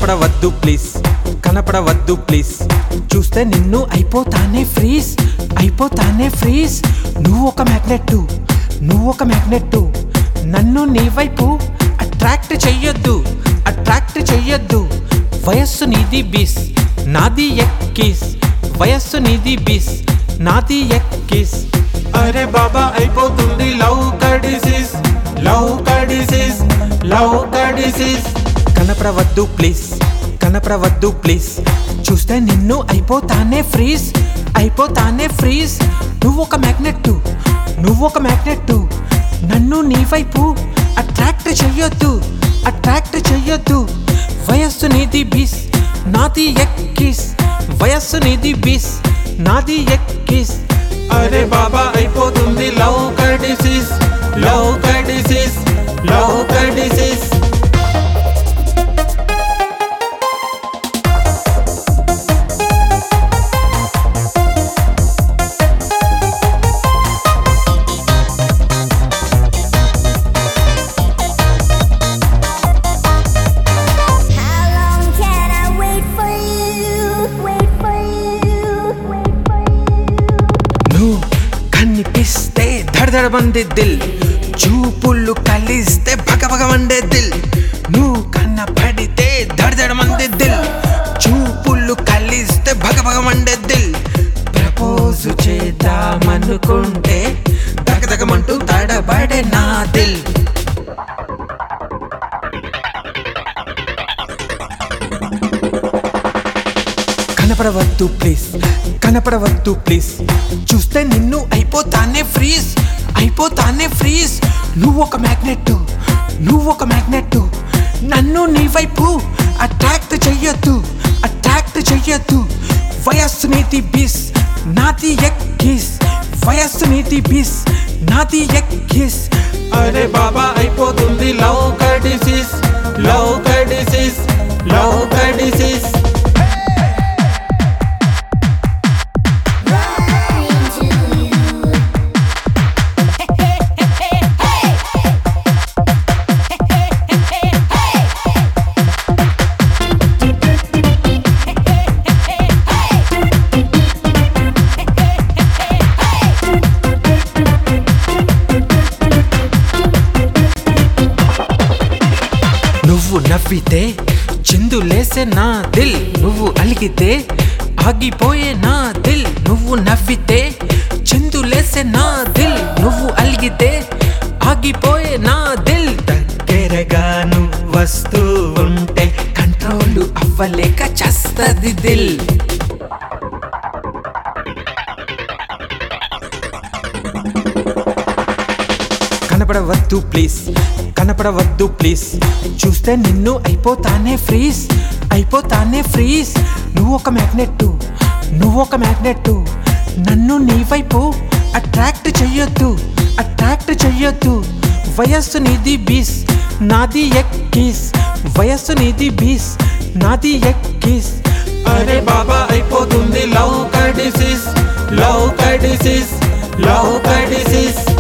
కనపడవద్దు please కనపడవద్దు please చూస్తే నిన్ను అయిపోతానే ఫ్రీజ్ అయిపోతానే ఫ్రీజ్ నువ్వు ఒక మ్యాగ్నెట్ నువ్వు ఒక మ్యాగ్నెట్ నన్ను నీ వైపు అట్రాక్ట్ చెయ్యొద్దు అట్రాక్ట్ చెయ్యొద్దు వయస్సు నీది బీస్ నాది ఎక్కిస్ వయస్సు నీది బీస్ నాది ఎక్కిస్ అరే బాబా అయిపోతుంది లవ్ కడిసిస్ లవ్ కడిసిస్ లవ్ కడిసిస్ కనపడవద్దు ప్లీజ్ కనపడవద్దు ప్లీజ్ చూస్తే నిన్ను అయిపోతానే ఫ్రీజ్ అయిపోతానే ఫ్రీజ్ నువ్వు ఒక మ్యాగ్నెట్ నువ్వు ఒక మ్యాగ్నెట్ నన్ను నీ వైపు అట్రాక్ట్ చెయ్యొద్దు అట్రాక్ట్ చెయ్యొద్దు వయస్సు నీది బీస్ నాది ఎక్కిస్ వయస్సు నీది బీస్ నాది ఎక్కిస్ అరే బాబా అయిపోతుంది లవ్ కడిసిస్ లవ్ కడిసిస్ లవ్ కడిసిస్ How long can I wait for you? Wait for you. Wait for you. నువ్వు కనిపిస్తే ధడధడ మంది దిల్ చూపులు కలిస్తే భగ భగ మండే దిల్ నువ్వు కన్నపడితే ధడధడ మంది దిల్ చూపులు కలిస్తే భగ భగ మండే దిల్ ప్రపోజ్ చేద్దామనుకుంటే దగదగమంటూ తడబడే నా దిల్ కనపడవద్దు ప్లీజ్ కనపడవద్దు ప్లీజ్ చూస్తే నిన్ను అయిపోతానే ఫ్రీజ్ అయిపోతానే ఫ్రీజ్ నువ్వు ఒక మ్యాగ్నెట్ నువ్వు ఒక మ్యాగ్నెట్ నన్ను నీ వైపు అట్రాక్ట్ చెయ్యొద్దు అట్రాక్ట్ చెయ్యొద్దు వయస్సు నీతి బీస్ నాది ఎక్కిస్ వయస్సు నీతి బీస్ నాది ఎక్కిస్ అరే బాబా అయిపోతుంది లవ్ కడిసిస్ లవ్ కడిసిస్ లవ్ కడిసిస్ Running to you. Hey, hey, hey, hey, నువ్వు నవ్వితే చిందులేసే నా దిల్ నువ్వు అలిగితే ఆగిపోయే నా దిల్ నువ్వు నవ్వితే చిందులేసే నా దిల్ నువ్వు అలిగితే ఆగిపోయే నా దిల్ దగ్గరగా నువ్వు వస్తూ ఉంటే కంట్రోల్ అవ్వలేక చస్తది దిల్ కనపడవద్దు ప్లీజ్ కనపడవద్దు ప్లీజ్ చూస్తే నిన్ను అయిపోతానే ఫ్రీజ్ అయిపోతానే ఫ్రీజ్ నువ్వు ఒక మ్యాగ్నెట్ నువ్వు ఒక మ్యాగ్నెట్ నన్ను నీ వైపు అట్రాక్ట్ చెయ్యొద్దు అట్రాక్ట్ చెయ్యొద్దు వయస్సు నీది బీస్ నాది ఎక్కిస్ వయస్సు నీది బీస్ నాది ఎక్కిస్ అరే బాబా అయిపోతుంది లవ్ కడిసిస్ లవ్ కడిసిస్ లవ్ కడిసిస్